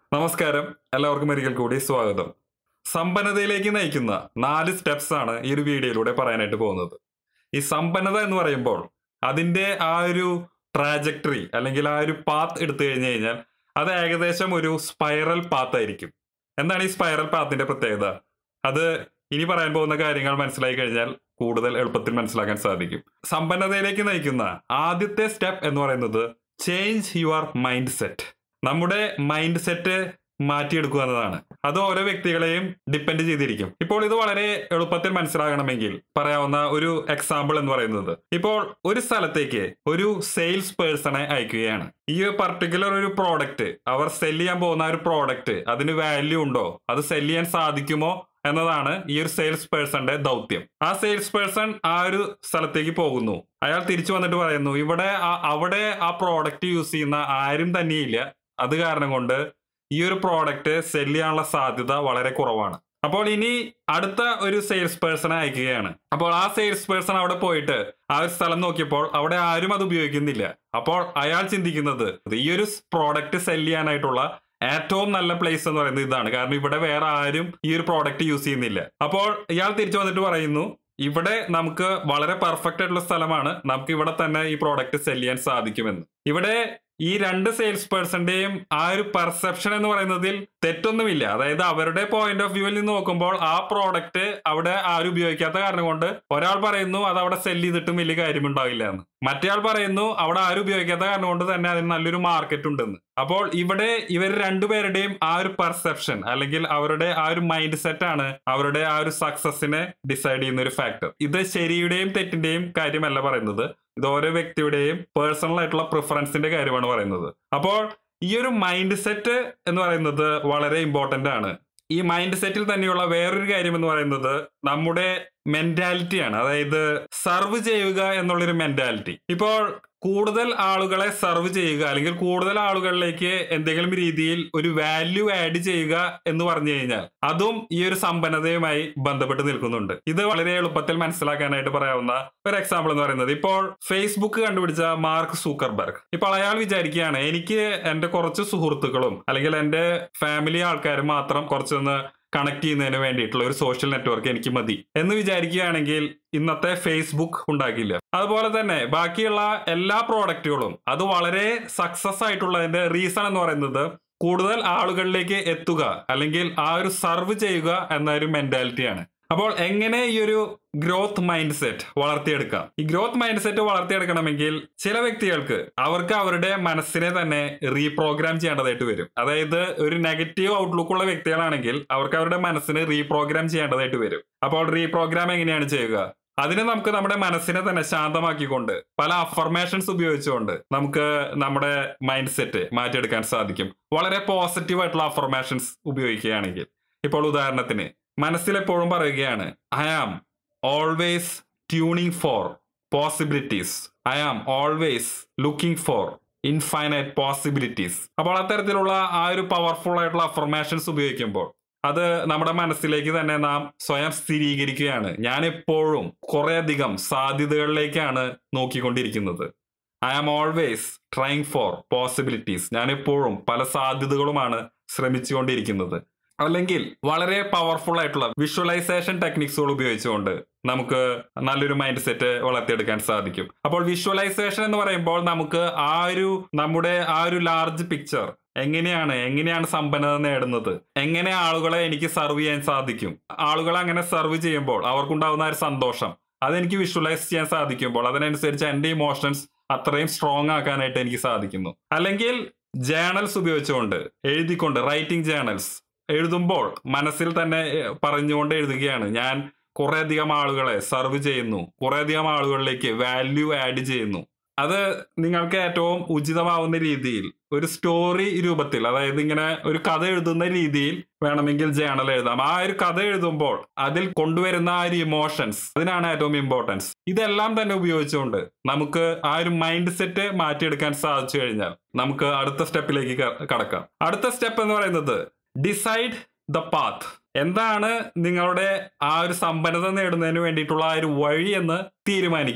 നമസ്കാരം എല്ലാവർക്കും ഒരിക്കൽ കൂടി സ്വാഗതം സമ്പന്നതയിലേക്ക് നയിക്കുന്ന നാല് സ്റ്റെപ്സ് ആണ് ഈ ഒരു വീഡിയോയിലൂടെ പറയാനായിട്ട് പോകുന്നത് ഈ സമ്പന്നത എന്ന് പറയുമ്പോൾ അതിന്റെ ആ ഒരു ട്രാജക്ടറി അല്ലെങ്കിൽ ആ ഒരു പാത്ത് എടുത്തു കഴിഞ്ഞു കഴിഞ്ഞാൽ അത് ഏകദേശം ഒരു സ്പൈറൽ പാത്ത് ആയിരിക്കും എന്താണ് ഈ സ്പൈറൽ പാത്തിന്റെ പ്രത്യേകത അത് ഇനി പറയാൻ പോകുന്ന കാര്യങ്ങൾ മനസ്സിലായി കഴിഞ്ഞാൽ കൂടുതൽ എളുപ്പത്തിൽ മനസ്സിലാക്കാൻ സാധിക്കും സമ്പന്നതയിലേക്ക് നയിക്കുന്ന ആദ്യത്തെ സ്റ്റെപ്പ് എന്ന് പറയുന്നത് ചേഞ്ച് യുവർ മൈൻഡ് സെറ്റ് നമ്മുടെ മൈൻഡ് സെറ്റ് മാറ്റിയെടുക്കുക എന്നതാണ് അത് ഓരോ വ്യക്തികളെയും ഡിപ്പെൻഡ് ചെയ്തിരിക്കും ഇപ്പോൾ ഇത് വളരെ എളുപ്പത്തിൽ മനസ്സിലാകണമെങ്കിൽ പറയാവുന്ന ഒരു എക്സാമ്പിൾ എന്ന് പറയുന്നത് ഇപ്പോൾ ഒരു സ്ഥലത്തേക്ക് ഒരു സെയിൽസ് പേഴ്സണെ അയക്കുകയാണ് ഈ പർട്ടിക്കുലർ ഒരു പ്രോഡക്റ്റ് അവർ സെല് ചെയ്യാൻ പോകുന്ന ഒരു പ്രോഡക്റ്റ് അതിന് വാല്യൂ ഉണ്ടോ അത് സെല് ചെയ്യാൻ സാധിക്കുമോ എന്നതാണ് ഈ ഒരു സെയിൽസ് പേഴ്സന്റെ ദൗത്യം ആ സെയിൽസ് പേഴ്സൺ ആ ഒരു സ്ഥലത്തേക്ക് പോകുന്നു അയാൾ തിരിച്ചു വന്നിട്ട് പറയുന്നു ഇവിടെ ആ- അവിടെ ആ പ്രോഡക്റ്റ് യൂസ് ചെയ്യുന്ന ആരും തന്നെയില്ല അത് കാരണം കൊണ്ട് ഈ ഒരു പ്രോഡക്റ്റ് സെല് ചെയ്യാനുള്ള സാധ്യത വളരെ കുറവാണ് അപ്പോൾ ഇനി അടുത്ത ഒരു സെയിൽസ് പേഴ്സണെ അയക്കുകയാണ് അപ്പോൾ ആ സെയിൽസ് പേഴ്സൺ അവിടെ പോയിട്ട് ആ ഒരു സ്ഥലം നോക്കിയപ്പോൾ അവിടെ ആരും അത് ഉപയോഗിക്കുന്നില്ല അപ്പോൾ അയാൾ ചിന്തിക്കുന്നത് ഈ ഒരു പ്രോഡക്റ്റ് സെല് ചെയ്യാനായിട്ടുള്ള ഏറ്റവും നല്ല പ്ലേസ് എന്ന് പറയുന്നത് ഇതാണ് കാരണം ഇവിടെ വേറെ ആരും ഈ ഒരു പ്രോഡക്റ്റ് യൂസ് ചെയ്യുന്നില്ല അപ്പോൾ ഇയാൾ തിരിച്ചു വന്നിട്ട് പറയുന്നു ഇവിടെ നമുക്ക് വളരെ പെർഫെക്റ്റ് ആയിട്ടുള്ള സ്ഥലമാണ് നമുക്ക് ഇവിടെ തന്നെ ഈ പ്രോഡക്റ്റ് സെല് ചെയ്യാൻ സാധിക്കുമെന്ന് ഇവിടെ ഈ രണ്ട് സെയിൽസ് പേഴ്സന്റെയും ആ ഒരു പെർസെപ്ഷൻ എന്ന് പറയുന്നതിൽ തെറ്റൊന്നുമില്ല അതായത് അവരുടെ പോയിന്റ് ഓഫ് വ്യൂവിൽ നിന്ന് നോക്കുമ്പോൾ ആ പ്രോഡക്റ്റ് അവിടെ ആരും ഉപയോഗിക്കാത്ത കാരണം കൊണ്ട് ഒരാൾ പറയുന്നു അത് അവിടെ സെല് ചെയ്തിട്ടും വലിയ കാര്യമുണ്ടാവില്ല എന്ന് മറ്റേയാൾ പറയുന്നു അവിടെ ആരും ഉപയോഗിക്കാത്ത കാരണം കൊണ്ട് തന്നെ അതിന് നല്ലൊരു മാർക്കറ്റ് ഉണ്ടെന്ന് അപ്പോൾ ഇവിടെ ഇവർ രണ്ടുപേരുടെയും ആ ഒരു പെർസെപ്ഷൻ അല്ലെങ്കിൽ അവരുടെ ആ ഒരു മൈൻഡ് സെറ്റ് ആണ് അവരുടെ ആ ഒരു സക്സസിനെ ഡിസൈഡ് ചെയ്യുന്ന ഒരു ഫാക്ടർ ഇത് ശരിയുടെയും തെറ്റിന്റെയും കാര്യമല്ല പറയുന്നത് ഇത് ഓരോ വ്യക്തിയുടെയും പേഴ്സണൽ ആയിട്ടുള്ള പ്രിഫറൻസിന്റെ കാര്യമാണ് പറയുന്നത് അപ്പോൾ ഈ ഒരു മൈൻഡ് സെറ്റ് എന്ന് പറയുന്നത് വളരെ ഇമ്പോർട്ടന്റ് ആണ് ഈ മൈൻഡ് സെറ്റിൽ തന്നെയുള്ള വേറൊരു കാര്യം എന്ന് പറയുന്നത് നമ്മുടെ മെന്റാലിറ്റിയാണ് അതായത് സർവ് ചെയ്യുക എന്നുള്ളൊരു മെന്റാലിറ്റി ഇപ്പോൾ കൂടുതൽ ആളുകളെ സർവ് ചെയ്യുക അല്ലെങ്കിൽ കൂടുതൽ ആളുകളിലേക്ക് എന്തെങ്കിലും രീതിയിൽ ഒരു വാല്യൂ ആഡ് ചെയ്യുക എന്ന് പറഞ്ഞു കഴിഞ്ഞാൽ അതും ഈ ഒരു സമ്പന്നതയുമായി ബന്ധപ്പെട്ട് നിൽക്കുന്നുണ്ട് ഇത് വളരെ എളുപ്പത്തിൽ മനസ്സിലാക്കാനായിട്ട് പറയാവുന്ന ഒരു എക്സാമ്പിൾ എന്ന് പറയുന്നത് ഇപ്പോൾ ഫേസ്ബുക്ക് കണ്ടുപിടിച്ച മാർക്ക് സൂക്കർബർഗ് ഇപ്പോൾ അയാൾ വിചാരിക്കുകയാണ് എനിക്ക് എന്റെ കുറച്ച് സുഹൃത്തുക്കളും അല്ലെങ്കിൽ എന്റെ ഫാമിലി ആൾക്കാരും മാത്രം കുറച്ചൊന്ന് കണക്ട് ചെയ്യുന്നതിന് വേണ്ടിയിട്ടുള്ള ഒരു സോഷ്യൽ നെറ്റ്വർക്ക് എനിക്ക് മതി എന്ന് വിചാരിക്കുകയാണെങ്കിൽ ഇന്നത്തെ ഫേസ്ബുക്ക് ഉണ്ടാക്കില്ല അതുപോലെ തന്നെ ബാക്കിയുള്ള എല്ലാ പ്രോഡക്റ്റുകളും അത് വളരെ സക്സസ് ആയിട്ടുള്ളതിന്റെ റീസൺ എന്ന് പറയുന്നത് കൂടുതൽ ആളുകളിലേക്ക് എത്തുക അല്ലെങ്കിൽ ആ ഒരു സർവ് ചെയ്യുക എന്ന ഒരു മെന്റാലിറ്റിയാണ് അപ്പോൾ എങ്ങനെ ഈ ഒരു ഗ്രോത്ത് മൈൻഡ് സെറ്റ് വളർത്തിയെടുക്കാം ഈ ഗ്രോത്ത് മൈൻഡ് സെറ്റ് വളർത്തിയെടുക്കണമെങ്കിൽ ചില വ്യക്തികൾക്ക് അവർക്ക് അവരുടെ മനസ്സിനെ തന്നെ റീപ്രോഗ്രാം ചെയ്യേണ്ടതായിട്ട് വരും അതായത് ഒരു നെഗറ്റീവ് ഔട്ട്ലുക്ക് ഉള്ള വ്യക്തികളാണെങ്കിൽ അവർക്ക് അവരുടെ മനസ്സിനെ റീപ്രോഗ്രാം ചെയ്യേണ്ടതായിട്ട് വരും അപ്പോൾ റീപ്രോഗ്രാം എങ്ങനെയാണ് ചെയ്യുക അതിന് നമുക്ക് നമ്മുടെ മനസ്സിനെ തന്നെ ശാന്തമാക്കിക്കൊണ്ട് പല അഫർമേഷൻസ് ഉപയോഗിച്ചുകൊണ്ട് നമുക്ക് നമ്മുടെ മൈൻഡ് സെറ്റ് മാറ്റിയെടുക്കാൻ സാധിക്കും വളരെ പോസിറ്റീവ് ആയിട്ടുള്ള അഫർമേഷൻസ് ഉപയോഗിക്കുകയാണെങ്കിൽ ഇപ്പോൾ ഉദാഹരണത്തിന് മനസ്സിൽ എപ്പോഴും പറയുകയാണ് I am always tuning for possibilities I am always looking for infinite possibilities അപ്പോൾ അത്തരത്തിലുള്ള ആ ഒരു പവർഫുൾ ആയിട്ടുള്ള അഫർമേഷൻസ് ഉപയോഗിക്കുമ്പോൾ അത് നമ്മുടെ മനസ്സിലേക്ക് തന്നെ നാം സ്വയം സ്ഥിരീകരിക്കുകയാണ് ഞാൻ എപ്പോഴും കുറേയധികം സാധ്യതകളിലേക്കാണ് നോക്കിക്കൊണ്ടിരിക്കുന്നത് I am always trying for possibilities ഞാൻ എപ്പോഴും പല സാധ്യതകളുമാണ് ശ്രമിച്ചുകൊണ്ടിരിക്കുന്നത് അല്ലെങ്കിൽ വളരെ പവർഫുൾ ആയിട്ടുള്ള വിഷ്വലൈസേഷൻ ടെക്നിക്സുകൾ ഉപയോഗിച്ചുകൊണ്ട് നമുക്ക് നല്ലൊരു മൈൻഡ് സെറ്റ് വളർത്തിയെടുക്കാൻ സാധിക്കും അപ്പോൾ വിഷ്വലൈസേഷൻ എന്ന് പറയുമ്പോൾ നമുക്ക് ആ ഒരു നമ്മുടെ ആ ഒരു ലാർജ് പിക്ചർ എങ്ങനെയാണ് എങ്ങനെയാണ് സമ്പന്നത നേടുന്നത് എങ്ങനെ ആളുകളെ എനിക്ക് സർവ് ചെയ്യാൻ സാധിക്കും ആളുകളെ അങ്ങനെ സർവ് ചെയ്യുമ്പോൾ അവർക്കുണ്ടാവുന്ന ആ ഒരു സന്തോഷം അതെനിക്ക് വിഷ്വലൈസ് ചെയ്യാൻ സാധിക്കുമ്പോൾ അതിനനുസരിച്ച് എൻ്റെ ഇമോഷൻസ് അത്രയും സ്ട്രോങ് ആക്കാനായിട്ട് എനിക്ക് സാധിക്കുന്നു അല്ലെങ്കിൽ ജേണൽസ് ഉപയോഗിച്ചുകൊണ്ട് എഴുതിക്കൊണ്ട് റൈറ്റിംഗ് ജേണൽസ് എഴുതുമ്പോൾ മനസ്സിൽ തന്നെ ഏഹ്, പറഞ്ഞുകൊണ്ട് എഴുതുകയാണ് ഞാൻ കുറേയധികം ആളുകളെ സർവ് ചെയ്യുന്നു കുറേയധികം ആളുകളിലേക്ക് വാല്യൂ ആഡ് ചെയ്യുന്നു അത് നിങ്ങൾക്ക് ഏറ്റവും ഉചിതമാവുന്ന രീതിയിൽ ഒരു സ്റ്റോറി രൂപത്തിൽ അതായത് ഇങ്ങനെ ഒരു കഥ എഴുതുന്ന രീതിയിൽ വേണമെങ്കിൽ ജേണൽ എഴുതാം ആ ഒരു കഥ എഴുതുമ്പോൾ അതിൽ കൊണ്ടുവരുന്ന ആ ഒരു ഇമോഷൻസ് അതിനാണ് ഏറ്റവും ഇമ്പോർട്ടൻസ് ഇതെല്ലാം തന്നെ ഉപയോഗിച്ചുകൊണ്ട് നമുക്ക് ആ ഒരു മൈൻഡ് സെറ്റ് മാറ്റിയെടുക്കാൻ സാധിച്ചു കഴിഞ്ഞാൽ നമുക്ക് അടുത്ത സ്റ്റെപ്പിലേക്ക് ക- കടക്കാം അടുത്ത സ്റ്റെപ്പ് എന്ന് പറയുന്നത് ഡിസൈഡ് ദ പാത്ത് എന്താണ് നിങ്ങളുടെ ആ ഒരു സമ്പന്നത നേടുന്നതിന് വേണ്ടിയിട്ടുള്ള ആ ഒരു വഴി എന്ന് തീരുമാനിക്കുക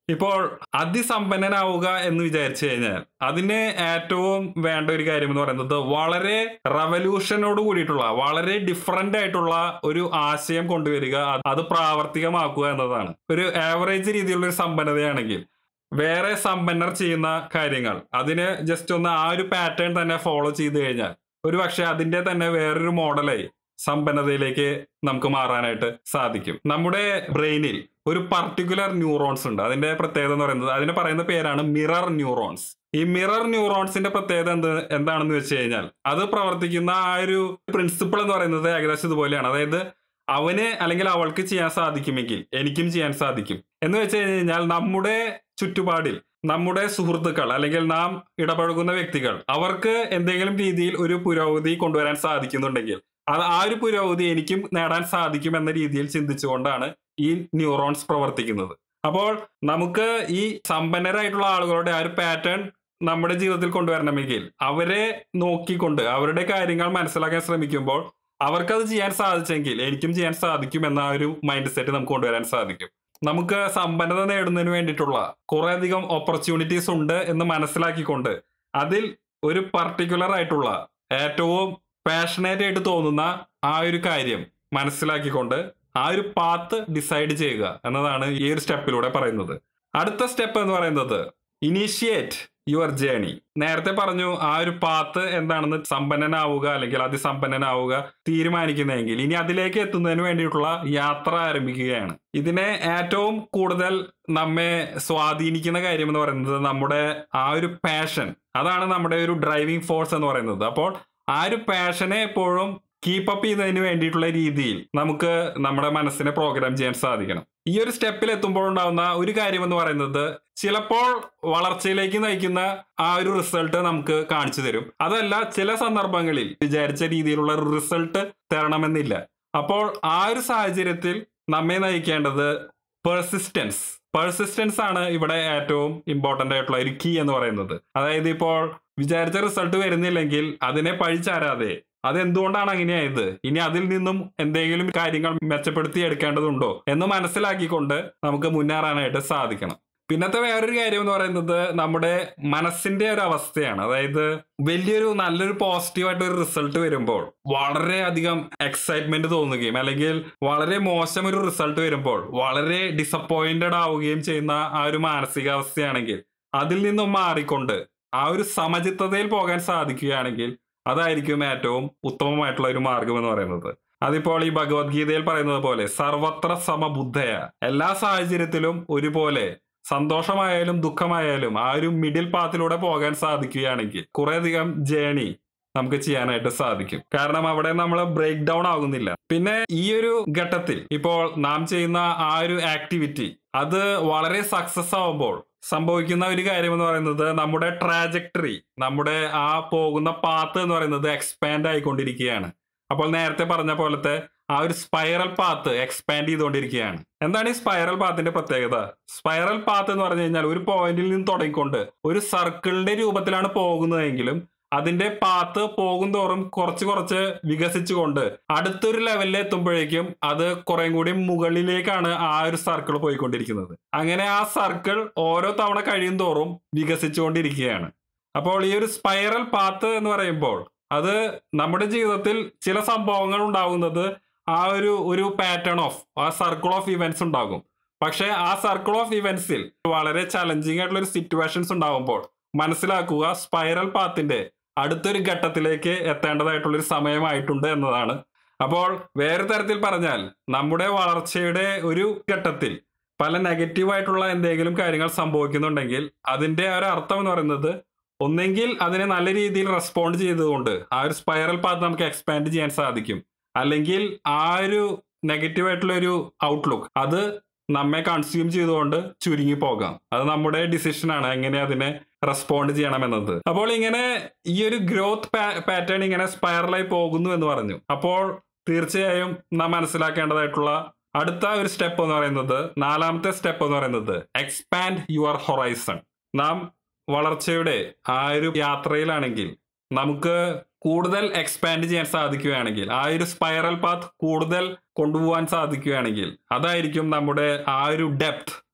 ഇപ്പോൾ അതിസമ്പന്നനാവുക എന്ന് വിചാരിച്ചു കഴിഞ്ഞാൽ അതിന് ഏറ്റവും വേണ്ട ഒരു കാര്യം എന്ന് പറയുന്നത് വളരെ റവല്യൂഷനോട് കൂടിയിട്ടുള്ള വളരെ ഡിഫറെന്റ് ആയിട്ടുള്ള ഒരു ആശയം കൊണ്ടുവരിക അത് അത് പ്രാവർത്തികമാക്കുക എന്നതാണ് ഒരു ആവറേജ് രീതിയിലുള്ള ഒരു സമ്പന്നതയാണെങ്കിൽ വേറെ സമ്പന്നർ ചെയ്യുന്ന കാര്യങ്ങൾ അതിന് ജസ്റ്റ് ഒന്ന് ആ ഒരു പാറ്റേൺ തന്നെ ഫോളോ ചെയ്ത് കഴിഞ്ഞാൽ ഒരു പക്ഷെ അതിന്റെ തന്നെ വേറൊരു മോഡലായി സമ്പന്നതയിലേക്ക് നമുക്ക് മാറാനായിട്ട് സാധിക്കും നമ്മുടെ ബ്രെയിനിൽ ഒരു പർട്ടിക്കുലർ ന്യൂറോൺസ് ഉണ്ട് അതിന്റെ പ്രത്യേകത എന്ന് പറയുന്നത് അതിന് പറയുന്ന പേരാണ് മിറർ ന്യൂറോൺസ് ഈ മിറർ ന്യൂറോൺസിന്റെ പ്രത്യേകത എന്ത് എന്താണെന്ന് വെച്ച് കഴിഞ്ഞാൽ അത് പ്രവർത്തിക്കുന്ന ആ ഒരു പ്രിൻസിപ്പിൾ എന്ന് പറയുന്നത് ഏകദേശം ഇതുപോലെയാണ് അതായത് അവന് അല്ലെങ്കിൽ അവൾക്ക് ചെയ്യാൻ സാധിക്കുമെങ്കിൽ എനിക്കും ചെയ്യാൻ സാധിക്കും എന്ന് വെച്ച് കഴിഞ്ഞാൽ നമ്മുടെ ചുറ്റുപാടിൽ നമ്മുടെ സുഹൃത്തുക്കൾ അല്ലെങ്കിൽ നാം ഇടപഴകുന്ന വ്യക്തികൾ അവർക്ക് എന്തെങ്കിലും രീതിയിൽ ഒരു പുരോഗതി കൊണ്ടുവരാൻ സാധിക്കുന്നുണ്ടെങ്കിൽ അത് ആ ഒരു പുരോഗതി എനിക്കും നേടാൻ സാധിക്കും എന്ന രീതിയിൽ ചിന്തിച്ചുകൊണ്ടാണ് ഈ ന്യൂറോൺസ് പ്രവർത്തിക്കുന്നത് അപ്പോൾ നമുക്ക് ഈ സമ്പന്നരായിട്ടുള്ള ആളുകളുടെ ആ ഒരു പാറ്റേൺ നമ്മുടെ ജീവിതത്തിൽ കൊണ്ടുവരണമെങ്കിൽ അവരെ നോക്കിക്കൊണ്ട് അവരുടെ കാര്യങ്ങൾ മനസ്സിലാക്കാൻ ശ്രമിക്കുമ്പോൾ അവർക്കത് ചെയ്യാൻ സാധിച്ചെങ്കിൽ എനിക്കും ചെയ്യാൻ സാധിക്കും എന്ന ഒരു മൈൻഡ് സെറ്റ് നമുക്ക് കൊണ്ടുവരാൻ സാധിക്കും നമുക്ക് സമ്പന്നത നേടുന്നതിന് വേണ്ടിയിട്ടുള്ള കുറേയധികം ഓപ്പർച്യൂണിറ്റീസ് ഉണ്ട് എന്ന് മനസ്സിലാക്കിക്കൊണ്ട് അതിൽ ഒരു പർട്ടിക്കുലർ ആയിട്ടുള്ള ഏറ്റവും പാഷനേറ്റ് ആയിട്ട് തോന്നുന്ന ആ ഒരു കാര്യം മനസ്സിലാക്കിക്കൊണ്ട് ആ ഒരു പാത്ത് ഡിസൈഡ് ചെയ്യുക എന്നതാണ് ഈ ഒരു സ്റ്റെപ്പിലൂടെ പറയുന്നത് അടുത്ത സ്റ്റെപ്പ് എന്ന് പറയുന്നത് ഇനീഷ്യേറ്റ് യുവർ ജേണി നേരത്തെ പറഞ്ഞു ആ ഒരു പാത്ത് എന്താണെന്ന് സമ്പന്നനാവുക അല്ലെങ്കിൽ അതിസമ്പന്നനാവുക തീരുമാനിക്കുന്നതെങ്കിൽ ഇനി അതിലേക്ക് എത്തുന്നതിന് വേണ്ടിയിട്ടുള്ള യാത്ര ആരംഭിക്കുകയാണ് ഇതിനെ ഏറ്റവും കൂടുതൽ നമ്മെ സ്വാധീനിക്കുന്ന കാര്യം എന്ന് പറയുന്നത് നമ്മുടെ ആ ഒരു പാഷൻ അതാണ് നമ്മുടെ ഒരു ഡ്രൈവിംഗ് ഫോഴ്സ് എന്ന് പറയുന്നത് അപ്പോൾ ആ ഒരു പാഷനെ എപ്പോഴും കീപ്പ് അപ്പ് ചെയ്യുന്നതിന് വേണ്ടിയിട്ടുള്ള രീതിയിൽ നമുക്ക് നമ്മുടെ മനസ്സിനെ പ്രോഗ്രാം ചെയ്യാൻ സാധിക്കണം ഈ ഒരു സ്റ്റെപ്പിൽ എത്തുമ്പോൾ ഉണ്ടാവുന്ന ഒരു കാര്യം എന്ന് പറയുന്നത് ചിലപ്പോൾ വളർച്ചയിലേക്ക് നയിക്കുന്ന ആ ഒരു റിസൾട്ട് നമുക്ക് കാണിച്ചു തരും അതല്ല ചില സന്ദർഭങ്ങളിൽ വിചാരിച്ച രീതിയിലുള്ള ഒരു റിസൾട്ട് തരണമെന്നില്ല അപ്പോൾ ആ ഒരു സാഹചര്യത്തിൽ നമ്മെ നയിക്കേണ്ടത് പെർസിസ്റ്റൻസ് പെർസിസ്റ്റൻസ് ആണ് ഇവിടെ ഏറ്റവും ഇമ്പോർട്ടന്റ് ആയിട്ടുള്ള ഒരു കീ എന്ന് പറയുന്നത് അതായത് ഇപ്പോൾ വിചാരിച്ച റിസൾട്ട് വരുന്നില്ലെങ്കിൽ അതിനെ പഴിച്ചാരാതെ അതെന്തുകൊണ്ടാണ് അങ്ങനെയായത് ഇനി അതിൽ നിന്നും എന്തെങ്കിലും കാര്യങ്ങൾ മെച്ചപ്പെടുത്തി എടുക്കേണ്ടതുണ്ടോ എന്ന് മനസ്സിലാക്കിക്കൊണ്ട് നമുക്ക് മുന്നേറാനായിട്ട് സാധിക്കണം പിന്നത്തെ വേറൊരു കാര്യം എന്ന് പറയുന്നത് നമ്മുടെ മനസ്സിന്റെ ഒരു അവസ്ഥയാണ് അതായത് വലിയൊരു നല്ലൊരു പോസിറ്റീവായിട്ട് ഒരു റിസൾട്ട് വരുമ്പോൾ വളരെയധികം എക്സൈറ്റ്മെന്റ് തോന്നുകയും അല്ലെങ്കിൽ വളരെ മോശം ഒരു റിസൾട്ട് വരുമ്പോൾ വളരെ ഡിസപ്പോയിന്റഡ് ആവുകയും ചെയ്യുന്ന ആ ഒരു മാനസികാവസ്ഥയാണെങ്കിൽ അതിൽ നിന്നും മാറിക്കൊണ്ട് ആ ഒരു സമചിത്തതയിൽ പോകാൻ സാധിക്കുകയാണെങ്കിൽ അതായിരിക്കും ഏറ്റവും ഉത്തമമായിട്ടുള്ള ഒരു മാർഗം എന്ന് പറയുന്നത് അതിപ്പോൾ ഈ ഭഗവത്ഗീതയിൽ പറയുന്നത് പോലെ സർവത്ര സമബുദ്ധയ എല്ലാ സാഹചര്യത്തിലും ഒരുപോലെ സന്തോഷമായാലും ദുഃഖമായാലും ആ ഒരു മിഡിൽ പാത്തിലൂടെ പോകാൻ സാധിക്കുകയാണെങ്കിൽ കുറേയധികം ജേണി നമുക്ക് ചെയ്യാനായിട്ട് സാധിക്കും കാരണം അവിടെ നമ്മൾ ബ്രേക്ക് ഡൗൺ ആകുന്നില്ല പിന്നെ ഈ ഒരു ഘട്ടത്തിൽ ഇപ്പോൾ നാം ചെയ്യുന്ന ആ ഒരു ആക്ടിവിറ്റി അത് വളരെ സക്സസ് ആവുമ്പോൾ സംഭവിക്കുന്ന ഒരു കാര്യം എന്ന് പറയുന്നത് നമ്മുടെ ട്രാജക്ടറി നമ്മുടെ ആ പോകുന്ന പാത്ത് എന്ന് പറയുന്നത് എക്സ്പാൻഡ് ആയിക്കൊണ്ടിരിക്കുകയാണ് അപ്പോൾ നേരത്തെ പറഞ്ഞ പോലത്തെ ആ ഒരു സ്പൈറൽ പാത്ത് എക്സ്പാൻഡ് ചെയ്തുകൊണ്ടിരിക്കുകയാണ് എന്താണ് ഈ സ്പൈറൽ പാത്തിന്റെ പ്രത്യേകത സ്പൈറൽ പാത്ത് എന്ന് പറഞ്ഞു കഴിഞ്ഞാൽ ഒരു പോയിന്റിൽ നിന്ന് തുടങ്ങിക്കൊണ്ട് ഒരു സർക്കിളിന്റെ രൂപത്തിലാണ് പോകുന്നതെങ്കിലും അതിന്റെ പാത്ത് പോകും തോറും കുറച്ച് കുറച്ച് വികസിച്ചുകൊണ്ട് അടുത്തൊരു ലെവലിൽ എത്തുമ്പോഴേക്കും അത് കുറെ കൂടി മുകളിലേക്കാണ് ആ ഒരു സർക്കിൾ പോയിക്കൊണ്ടിരിക്കുന്നത് അങ്ങനെ ആ സർക്കിൾ ഓരോ തവണ കഴിയും തോറും വികസിച്ചുകൊണ്ടിരിക്കുകയാണ് അപ്പോൾ ഈ ഒരു സ്പൈറൽ പാത്ത് എന്ന് പറയുമ്പോൾ അത് നമ്മുടെ ജീവിതത്തിൽ ചില സംഭവങ്ങൾ ഉണ്ടാകുന്നത് ആ ഒരു ഒരു പാറ്റേൺ ഓഫ് ആ സർക്കിൾ ഓഫ് ഇവന്റ്സ് ഉണ്ടാകും പക്ഷെ ആ സർക്കിൾ ഓഫ് ഇവന്റ്സിൽ വളരെ ചലഞ്ചിങ് ആയിട്ടുള്ള ഒരു സിറ്റുവേഷൻസ് ഉണ്ടാകുമ്പോൾ മനസ്സിലാക്കുക സ്പൈറൽ പാത്തിന്റെ അടുത്തൊരു ഘട്ടത്തിലേക്ക് എത്തേണ്ടതായിട്ടുള്ള ഒരു സമയമായിട്ടുണ്ട് എന്നതാണ് അപ്പോൾ വേറെ തരത്തിൽ പറഞ്ഞാൽ നമ്മുടെ വളർച്ചയുടെ ഒരു ഘട്ടത്തിൽ പല നെഗറ്റീവായിട്ടുള്ള എന്തെങ്കിലും കാര്യങ്ങൾ സംഭവിക്കുന്നുണ്ടെങ്കിൽ അതിന്റെ ഒരു അർത്ഥം എന്ന് പറയുന്നത് ഒന്നെങ്കിൽ അതിനെ നല്ല രീതിയിൽ റെസ്പോണ്ട് ചെയ്തുകൊണ്ട് ആ ഒരു സ്പൈറൽ പാത്ത് നമുക്ക് എക്സ്പാൻഡ് ചെയ്യാൻ സാധിക്കും അല്ലെങ്കിൽ ആ ഒരു നെഗറ്റീവ് ആയിട്ടുള്ള ഒരു ഔട്ട്ലുക്ക് അത് നമ്മെ കൺസ്യൂം ചെയ്തുകൊണ്ട് ചുരുങ്ങി പോകാം അത് നമ്മുടെ ഡിസിഷനാണ് എങ്ങനെ അതിനെ റെസ്പോണ്ട് ചെയ്യണം എന്നത് അപ്പോൾ ഇങ്ങനെ ഈ ഒരു ഗ്രോത്ത് പാറ്റേൺ ഇങ്ങനെ സ്പൈറലായി പോകുന്നു എന്ന് പറഞ്ഞു അപ്പോൾ തീർച്ചയായും നാം മനസ്സിലാക്കേണ്ടതായിട്ടുള്ള അടുത്ത ഒരു സ്റ്റെപ്പ് എന്ന് പറയുന്നത് നാലാമത്തെ സ്റ്റെപ്പ് എന്ന് പറയുന്നത് എക്സ്പാൻഡ് യുവർ ഹൊറൈസൺ നാം വളർച്ചയുടെ ആ ഒരു യാത്രയിലാണെങ്കിൽ നമുക്ക് കൂടുതൽ എക്സ്പാൻഡ് ചെയ്യാൻ സാധിക്കുകയാണെങ്കിൽ ആ ഒരു സ്പൈറൽ പാത്ത് കൂടുതൽ കൊണ്ടുപോകാൻ സാധിക്കുകയാണെങ്കിൽ അതായിരിക്കും നമ്മുടെ ആ ഒരു ഡെപ്ത്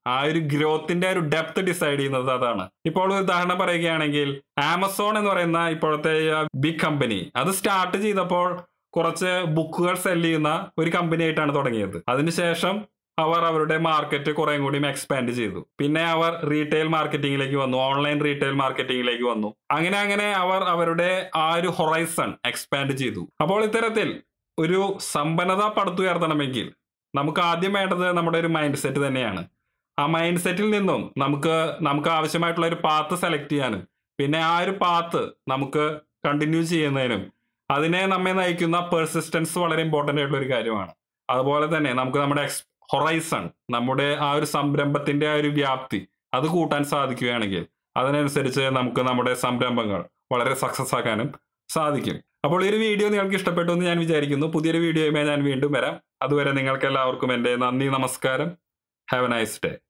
ആ ഒരു ഗ്രോത്തിന്റെ ഒരു ഡെപ്ത് ഡിസൈഡ് ചെയ്യുന്നത് അതാണ് ഇപ്പോൾ ഒരു ഉദാഹരണം പറയുകയാണെങ്കിൽ ആമസോൺ എന്ന് പറയുന്ന ഇപ്പോഴത്തെ ബിഗ് കമ്പനി അത് സ്റ്റാർട്ട് ചെയ്തപ്പോൾ കുറച്ച് ബുക്കുകൾ സെല് ചെയ്യുന്ന ഒരു കമ്പനി ആയിട്ടാണ് തുടങ്ങിയത് അതിനുശേഷം അവർ അവരുടെ മാർക്കറ്റ് കുറേം കൂടി എക്സ്പാൻഡ് ചെയ്തു പിന്നെ അവർ റീറ്റെയിൽ മാർക്കറ്റിംഗിലേക്ക് വന്നു ഓൺലൈൻ റീറ്റെയിൽ മാർക്കറ്റിംഗിലേക്ക് വന്നു അങ്ങനെ അങ്ങനെ അവർ അവരുടെ ആ ഒരു ഹൊറൈസൺ എക്സ്പാൻഡ് ചെയ്തു അപ്പോൾ ഇത്തരത്തിൽ ഒരു സമ്പന്നത പടുത്തുയർത്തണമെങ്കിൽ നമുക്ക് ആദ്യം വേണ്ടത് നമ്മുടെ ഒരു മൈൻഡ് സെറ്റ് തന്നെയാണ് ആ മൈൻഡ് സെറ്റിൽ നിന്നും നമുക്ക് നമുക്ക് ആവശ്യമായിട്ടുള്ള ഒരു പാത്ത് സെലക്ട് ചെയ്യാനും പിന്നെ ആ ഒരു പാത്ത് നമുക്ക് കണ്ടിന്യൂ ചെയ്യുന്നതിനും അതിനെ നമ്മെ നയിക്കുന്ന പെർസിസ്റ്റൻസ് വളരെ ഇമ്പോർട്ടൻ്റ് ആയിട്ടുള്ള ഒരു കാര്യമാണ് അതുപോലെ തന്നെ നമുക്ക് നമ്മുടെ എക്സ് ഹൊറൈസൺ നമ്മുടെ ആ ഒരു സംരംഭത്തിന്റെ ആ ഒരു വ്യാപ്തി അത് കൂട്ടാൻ സാധിക്കുകയാണെങ്കിൽ അതിനനുസരിച്ച് നമുക്ക് നമ്മുടെ സംരംഭങ്ങൾ വളരെ സക്സസ് ആക്കാനും സാധിക്കും അപ്പോൾ ഈ ഒരു വീഡിയോ നിങ്ങൾക്ക് ഇഷ്ടപ്പെട്ടു എന്ന് ഞാൻ വിചാരിക്കുന്നു പുതിയൊരു വീഡിയോയുമായി ഞാൻ വീണ്ടും വരാം അതുവരെ നിങ്ങൾക്ക് എല്ലാവർക്കും എൻ്റെ നന്ദി നമസ്കാരം ഹാവ് എ നൈസ് ഡേ